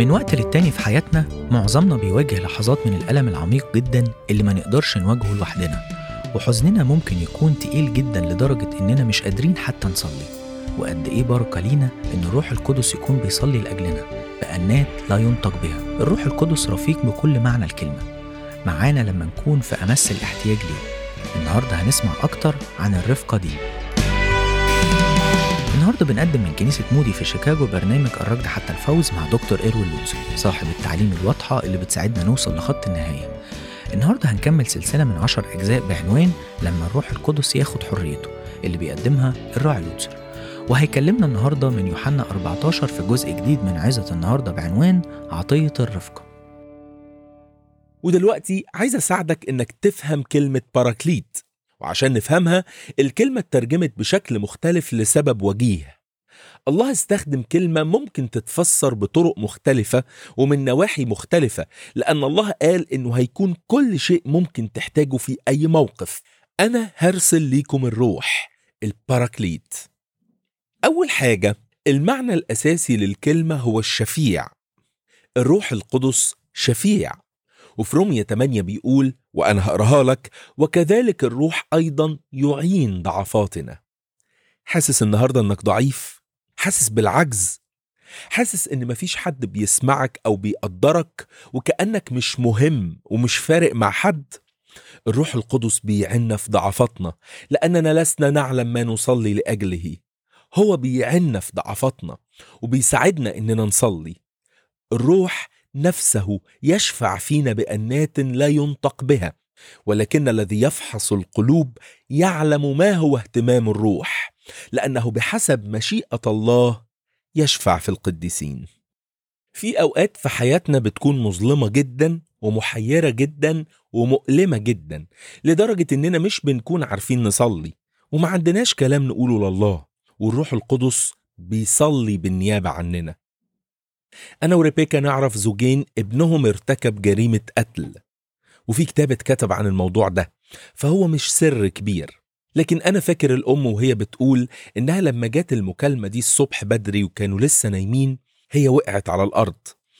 من وقت للتاني في حياتنا معظمنا بيواجه لحظات من الألم العميق جدا اللي ما نقدرش نواجهه لوحدنا وحزننا ممكن يكون تقيل جدا لدرجة إننا مش قادرين حتى نصلي وقد إيه بركة لينا إن الروح القدس يكون بيصلي لأجلنا بأنات لا ينطق بها الروح القدس رفيق بكل معنى الكلمة معانا لما نكون في أمس الاحتياج ليه النهاردة هنسمع أكتر عن الرفقة دي النهارده بنقدم من كنيسة مودي في شيكاغو برنامج الركض حتى الفوز مع دكتور إيروين لوتسون صاحب التعليم الواضحة اللي بتساعدنا نوصل لخط النهاية النهارده هنكمل سلسلة من عشر أجزاء بعنوان لما الروح القدس ياخد حريته اللي بيقدمها الراعي لوتسر وهيكلمنا النهارده من يوحنا 14 في جزء جديد من عظة النهارده بعنوان عطية الرفقة ودلوقتي عايز اساعدك انك تفهم كلمة باراكليت وعشان نفهمها الكلمة اترجمت بشكل مختلف لسبب وجيه الله استخدم كلمة ممكن تتفسر بطرق مختلفة ومن نواحي مختلفة لأن الله قال إنه هيكون كل شيء ممكن تحتاجه في أي موقف أنا هرسل ليكم الروح الباراكليت أول حاجة المعنى الأساسي للكلمة هو الشفيع الروح القدس شفيع وفي رومية 8 بيقول وأنا هقراها لك وكذلك الروح أيضا يعين ضعفاتنا حاسس النهاردة إنك ضعيف حاسس بالعجز حاسس إن مفيش حد بيسمعك أو بيقدرك وكأنك مش مهم ومش فارق مع حد الروح القدس بيعنا في ضعفاتنا لأننا لسنا نعلم ما نصلي لأجله هو بيعنا في ضعفاتنا وبيساعدنا إننا نصلي الروح نفسه يشفع فينا بأنات لا ينطق بها ولكن الذي يفحص القلوب يعلم ما هو اهتمام الروح لأنه بحسب مشيئة الله يشفع في القديسين في أوقات في حياتنا بتكون مظلمة جدا ومحيرة جدا ومؤلمة جدا لدرجة إننا مش بنكون عارفين نصلي وما عندناش كلام نقوله لله والروح القدس بيصلي بالنيابة عننا أنا وريبيكا نعرف زوجين ابنهم ارتكب جريمة قتل وفي كتاب اتكتب عن الموضوع ده فهو مش سر كبير لكن أنا فاكر الأم وهي بتقول إنها لما جات المكالمة دي الصبح بدري وكانوا لسه نايمين هي وقعت على الأرض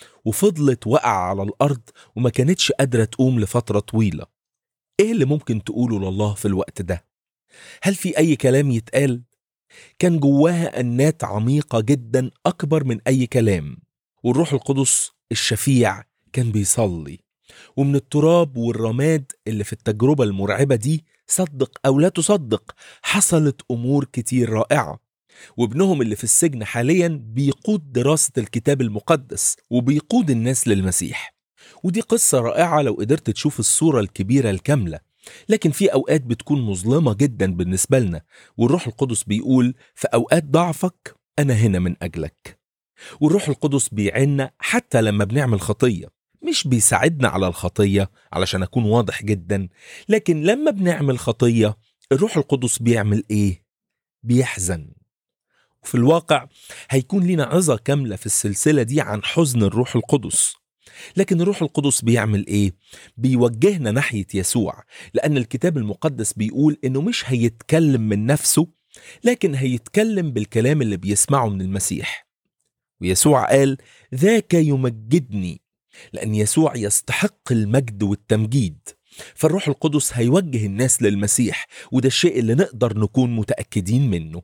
وفضلت وقع على الأرض وما كانتش قادرة تقوم لفترة طويلة إيه اللي ممكن تقوله لله في الوقت ده؟ هل في أي كلام يتقال؟ كان جواها أنات عميقة جدا أكبر من أي كلام والروح القدس الشفيع كان بيصلي ومن التراب والرماد اللي في التجربة المرعبة دي صدق أو لا تصدق حصلت أمور كتير رائعة وابنهم اللي في السجن حاليا بيقود دراسة الكتاب المقدس وبيقود الناس للمسيح ودي قصة رائعة لو قدرت تشوف الصورة الكبيرة الكاملة لكن في أوقات بتكون مظلمة جدا بالنسبة لنا والروح القدس بيقول في أوقات ضعفك أنا هنا من أجلك والروح القدس بيعنا حتى لما بنعمل خطية مش بيساعدنا على الخطية علشان أكون واضح جدا لكن لما بنعمل خطية الروح القدس بيعمل إيه؟ بيحزن وفي الواقع هيكون لنا عظة كاملة في السلسلة دي عن حزن الروح القدس لكن الروح القدس بيعمل ايه؟ بيوجهنا ناحية يسوع لأن الكتاب المقدس بيقول إنه مش هيتكلم من نفسه لكن هيتكلم بالكلام اللي بيسمعه من المسيح ويسوع قال ذاك يمجدني لأن يسوع يستحق المجد والتمجيد فالروح القدس هيوجه الناس للمسيح وده الشيء اللي نقدر نكون متأكدين منه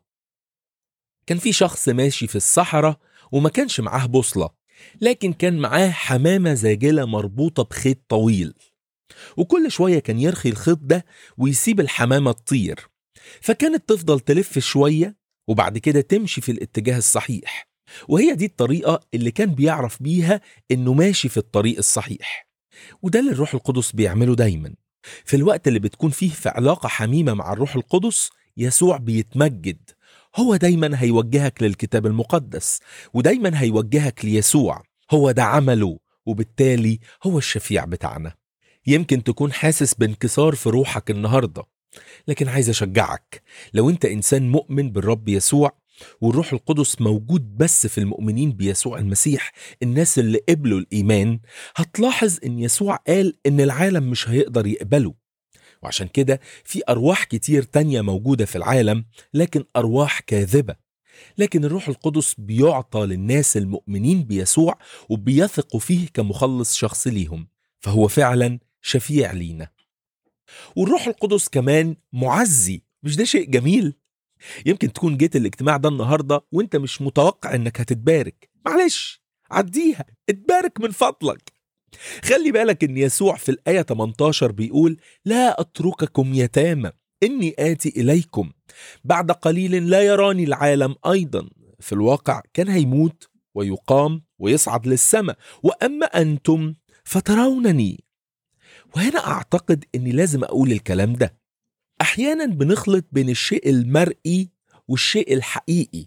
كان في شخص ماشي في الصحراء وما كانش معاه بوصلة لكن كان معاه حمامة زاجلة مربوطة بخيط طويل وكل شوية كان يرخي الخيط ده ويسيب الحمامة تطير فكانت تفضل تلف شوية وبعد كده تمشي في الاتجاه الصحيح وهي دي الطريقة اللي كان بيعرف بيها إنه ماشي في الطريق الصحيح وده اللي الروح القدس بيعمله دايما في الوقت اللي بتكون فيه في علاقة حميمة مع الروح القدس يسوع بيتمجد هو دايما هيوجهك للكتاب المقدس ودايما هيوجهك ليسوع هو ده عمله وبالتالي هو الشفيع بتاعنا يمكن تكون حاسس بانكسار في روحك النهارده لكن عايز اشجعك لو انت انسان مؤمن بالرب يسوع والروح القدس موجود بس في المؤمنين بيسوع المسيح الناس اللي قبلوا الإيمان هتلاحظ إن يسوع قال إن العالم مش هيقدر يقبله وعشان كده في أرواح كتير تانية موجودة في العالم لكن أرواح كاذبة لكن الروح القدس بيعطى للناس المؤمنين بيسوع وبيثقوا فيه كمخلص شخصي ليهم فهو فعلا شفيع لينا والروح القدس كمان معزي مش ده شيء جميل يمكن تكون جيت الاجتماع ده النهارده وانت مش متوقع انك هتتبارك معلش عديها اتبارك من فضلك خلي بالك ان يسوع في الايه 18 بيقول لا اترككم يتامى اني اتي اليكم بعد قليل لا يراني العالم ايضا في الواقع كان هيموت ويقام ويصعد للسماء واما انتم فترونني وهنا اعتقد اني لازم اقول الكلام ده احيانا بنخلط بين الشيء المرئي والشيء الحقيقي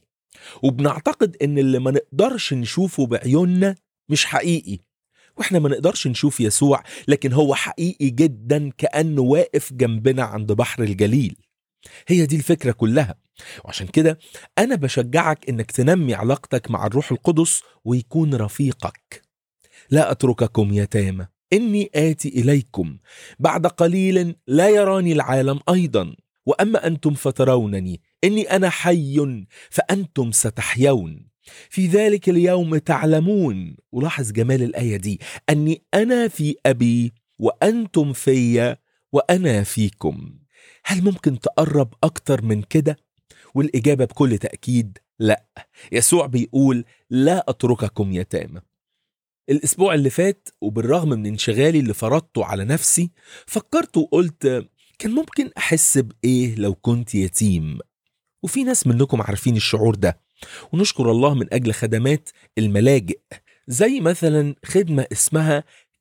وبنعتقد ان اللي ما نقدرش نشوفه بعيوننا مش حقيقي واحنا ما نقدرش نشوف يسوع لكن هو حقيقي جدا كانه واقف جنبنا عند بحر الجليل هي دي الفكره كلها وعشان كده انا بشجعك انك تنمي علاقتك مع الروح القدس ويكون رفيقك لا اترككم يتامى اني اتي اليكم بعد قليل لا يراني العالم ايضا واما انتم فترونني اني انا حي فانتم ستحيون في ذلك اليوم تعلمون ولاحظ جمال الايه دي اني انا في ابي وانتم في وانا فيكم هل ممكن تقرب اكتر من كده والاجابه بكل تاكيد لا يسوع بيقول لا اترككم يتامى الاسبوع اللي فات وبالرغم من انشغالي اللي فرضته على نفسي فكرت وقلت كان ممكن احس بايه لو كنت يتيم وفي ناس منكم عارفين الشعور ده ونشكر الله من اجل خدمات الملاجئ زي مثلا خدمه اسمها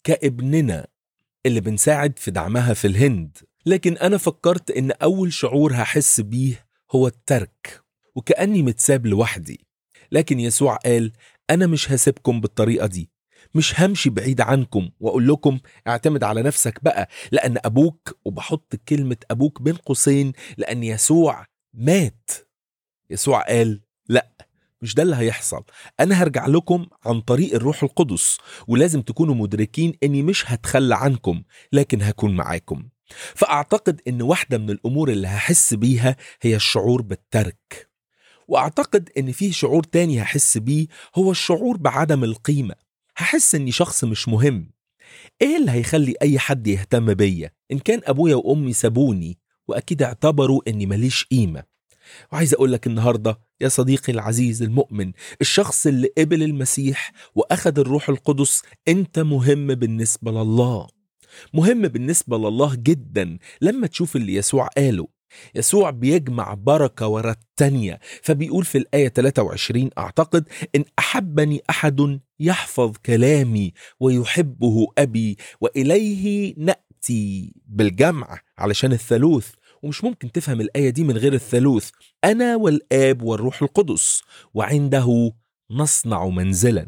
كابننا اللي بنساعد في دعمها في الهند لكن انا فكرت ان اول شعور هحس بيه هو الترك وكاني متساب لوحدي لكن يسوع قال انا مش هسيبكم بالطريقه دي مش همشي بعيد عنكم واقول لكم اعتمد على نفسك بقى لان ابوك وبحط كلمه ابوك بين قوسين لان يسوع مات يسوع قال لا مش ده اللي هيحصل انا هرجع لكم عن طريق الروح القدس ولازم تكونوا مدركين اني مش هتخلى عنكم لكن هكون معاكم فاعتقد ان واحده من الامور اللي هحس بيها هي الشعور بالترك واعتقد ان في شعور تاني هحس بيه هو الشعور بعدم القيمه هحس اني شخص مش مهم ايه اللي هيخلي اي حد يهتم بيا ان كان ابويا وامي سابوني واكيد اعتبروا اني ماليش قيمه وعايز اقول لك النهارده يا صديقي العزيز المؤمن الشخص اللي قبل المسيح واخد الروح القدس انت مهم بالنسبه لله مهم بالنسبه لله جدا لما تشوف اللي يسوع قاله يسوع بيجمع بركة ورا التانية فبيقول في الآية 23 أعتقد إن أحبني أحد يحفظ كلامي ويحبه أبي وإليه نأتي بالجمع علشان الثالوث ومش ممكن تفهم الآية دي من غير الثالوث أنا والآب والروح القدس وعنده نصنع منزلا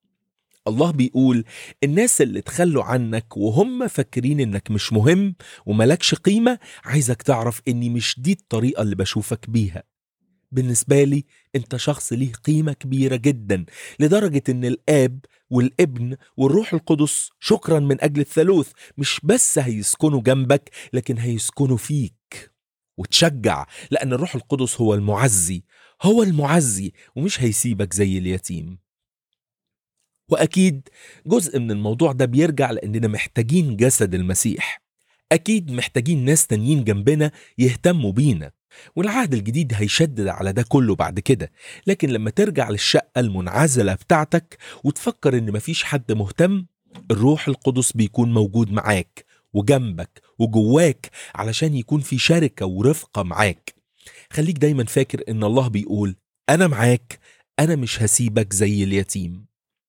الله بيقول الناس اللي تخلوا عنك وهم فاكرين انك مش مهم وملكش قيمة عايزك تعرف اني مش دي الطريقة اللي بشوفك بيها بالنسبة لي انت شخص ليه قيمة كبيرة جدا لدرجة ان الاب والابن والروح القدس شكرا من اجل الثالوث مش بس هيسكنوا جنبك لكن هيسكنوا فيك وتشجع لان الروح القدس هو المعزي هو المعزي ومش هيسيبك زي اليتيم واكيد جزء من الموضوع ده بيرجع لاننا محتاجين جسد المسيح اكيد محتاجين ناس تانيين جنبنا يهتموا بينا والعهد الجديد هيشدد على ده كله بعد كده لكن لما ترجع للشقة المنعزلة بتاعتك وتفكر ان مفيش حد مهتم الروح القدس بيكون موجود معاك وجنبك وجواك علشان يكون في شركة ورفقة معاك خليك دايما فاكر ان الله بيقول انا معاك انا مش هسيبك زي اليتيم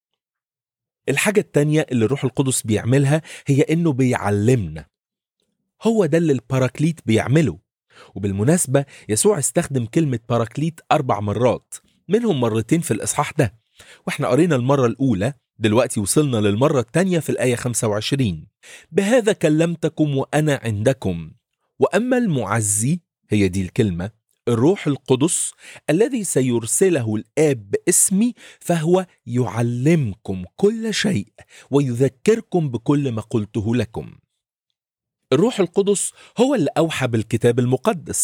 الحاجة التانية اللي الروح القدس بيعملها هي انه بيعلمنا هو ده اللي الباراكليت بيعمله وبالمناسبة يسوع استخدم كلمة باراكليت أربع مرات منهم مرتين في الإصحاح ده واحنا قرينا المرة الأولى دلوقتي وصلنا للمرة التانية في الآية 25 بهذا كلمتكم وأنا عندكم وأما المعزي هي دي الكلمة الروح القدس الذي سيرسله الآب باسمي فهو يعلمكم كل شيء ويذكركم بكل ما قلته لكم الروح القدس هو اللي أوحى بالكتاب المقدس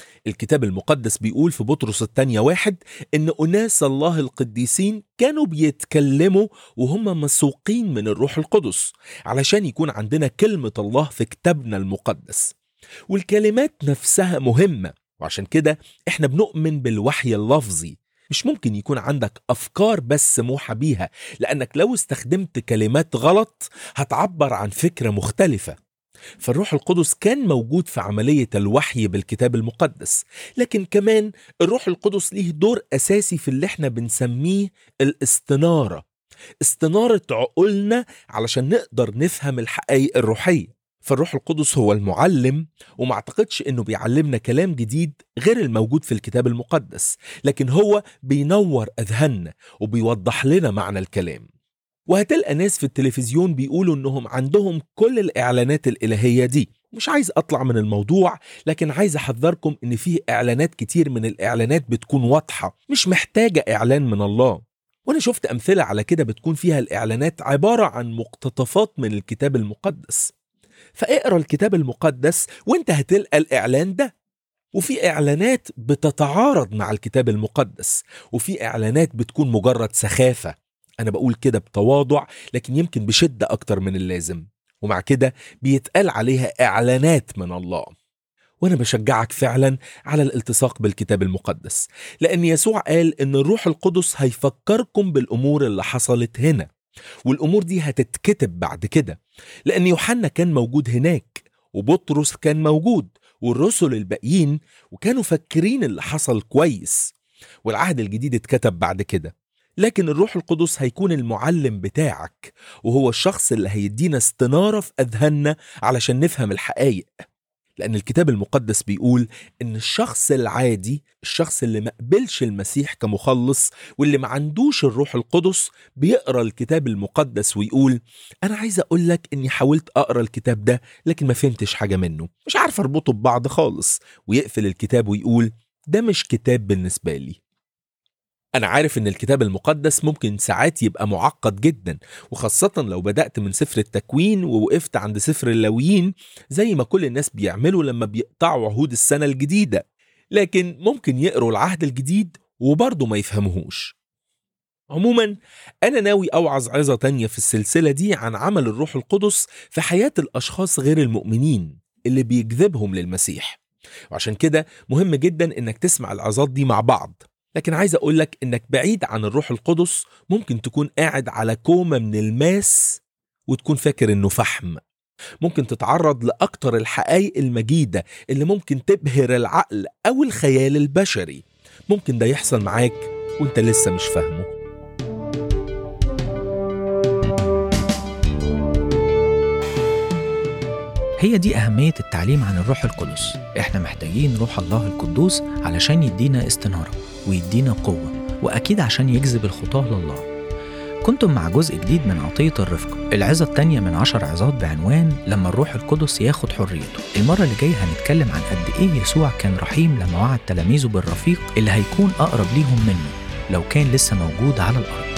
الكتاب المقدس بيقول في بطرس الثانية واحد إن أناس الله القديسين كانوا بيتكلموا وهم مسوقين من الروح القدس علشان يكون عندنا كلمة الله في كتابنا المقدس والكلمات نفسها مهمة وعشان كده احنا بنؤمن بالوحي اللفظي مش ممكن يكون عندك أفكار بس موحى بيها لأنك لو استخدمت كلمات غلط هتعبر عن فكرة مختلفة فالروح القدس كان موجود في عملية الوحي بالكتاب المقدس لكن كمان الروح القدس ليه دور أساسي في اللي احنا بنسميه الاستنارة استنارة عقولنا علشان نقدر نفهم الحقائق الروحية فالروح القدس هو المعلم وما اعتقدش انه بيعلمنا كلام جديد غير الموجود في الكتاب المقدس لكن هو بينور اذهاننا وبيوضح لنا معنى الكلام وهتلقى ناس في التلفزيون بيقولوا انهم عندهم كل الاعلانات الالهيه دي مش عايز اطلع من الموضوع لكن عايز احذركم ان فيه اعلانات كتير من الاعلانات بتكون واضحه مش محتاجه اعلان من الله وانا شفت امثله على كده بتكون فيها الاعلانات عباره عن مقتطفات من الكتاب المقدس فاقرا الكتاب المقدس وانت هتلقى الاعلان ده وفي اعلانات بتتعارض مع الكتاب المقدس وفي اعلانات بتكون مجرد سخافه انا بقول كده بتواضع لكن يمكن بشده اكتر من اللازم ومع كده بيتقال عليها اعلانات من الله وانا بشجعك فعلا على الالتصاق بالكتاب المقدس لان يسوع قال ان الروح القدس هيفكركم بالامور اللي حصلت هنا والامور دي هتتكتب بعد كده لان يوحنا كان موجود هناك وبطرس كان موجود والرسل الباقيين وكانوا فاكرين اللي حصل كويس والعهد الجديد اتكتب بعد كده لكن الروح القدس هيكون المعلم بتاعك وهو الشخص اللي هيدينا استنارة في أذهاننا علشان نفهم الحقائق لأن الكتاب المقدس بيقول إن الشخص العادي الشخص اللي ما قبلش المسيح كمخلص واللي ما عندوش الروح القدس بيقرأ الكتاب المقدس ويقول أنا عايز أقول لك إني حاولت أقرأ الكتاب ده لكن ما فهمتش حاجة منه مش عارف أربطه ببعض خالص ويقفل الكتاب ويقول ده مش كتاب بالنسبة لي أنا عارف إن الكتاب المقدس ممكن ساعات يبقى معقد جدا وخاصة لو بدأت من سفر التكوين ووقفت عند سفر اللاويين زي ما كل الناس بيعملوا لما بيقطعوا عهود السنة الجديدة لكن ممكن يقروا العهد الجديد وبرضه ما يفهموهوش عموما أنا ناوي أوعظ عظة تانية في السلسلة دي عن عمل الروح القدس في حياة الأشخاص غير المؤمنين اللي بيجذبهم للمسيح وعشان كده مهم جدا إنك تسمع العظات دي مع بعض لكن عايز أقول لك إنك بعيد عن الروح القدس ممكن تكون قاعد على كومة من الماس وتكون فاكر إنه فحم ممكن تتعرض لأكتر الحقائق المجيدة اللي ممكن تبهر العقل أو الخيال البشري ممكن ده يحصل معاك وانت لسه مش فاهمه هي دي أهمية التعليم عن الروح القدس إحنا محتاجين روح الله القدوس علشان يدينا استنارة ويدينا قوة وأكيد عشان يجذب الخطاة لله كنتم مع جزء جديد من عطية الرفقة العظة التانية من عشر عظات بعنوان لما الروح القدس ياخد حريته المرة اللي جاية هنتكلم عن قد إيه يسوع كان رحيم لما وعد تلاميذه بالرفيق اللي هيكون أقرب ليهم منه لو كان لسه موجود على الأرض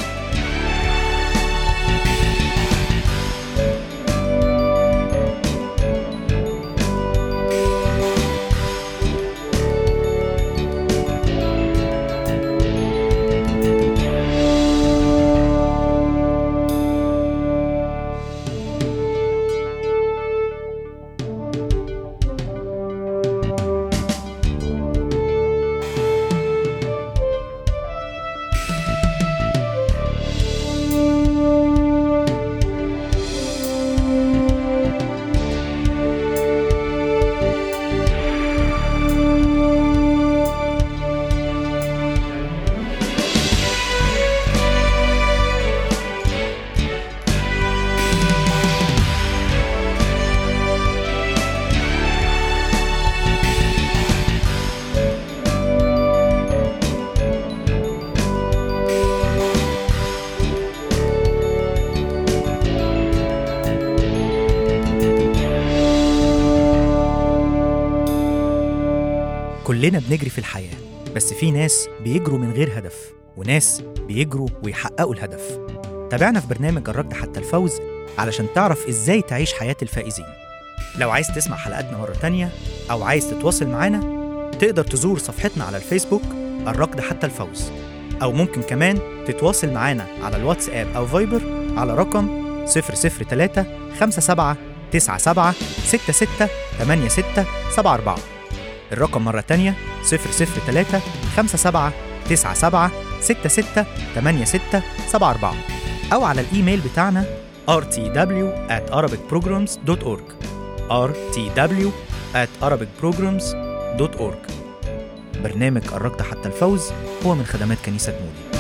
كلنا بنجري في الحياة بس في ناس بيجروا من غير هدف وناس بيجروا ويحققوا الهدف تابعنا في برنامج الركض حتى الفوز علشان تعرف ازاي تعيش حياة الفائزين لو عايز تسمع حلقاتنا مرة تانية أو عايز تتواصل معانا تقدر تزور صفحتنا على الفيسبوك الركض حتى الفوز أو ممكن كمان تتواصل معانا على الواتساب أو فايبر على رقم 003 57 97 66 86 74 الرقم مرة تانية 003 57 97 66 86 74 أو على الإيميل بتاعنا rtw at arabicprograms.org rtw at arabicprograms.org برنامج قربت حتى الفوز هو من خدمات كنيسة مودي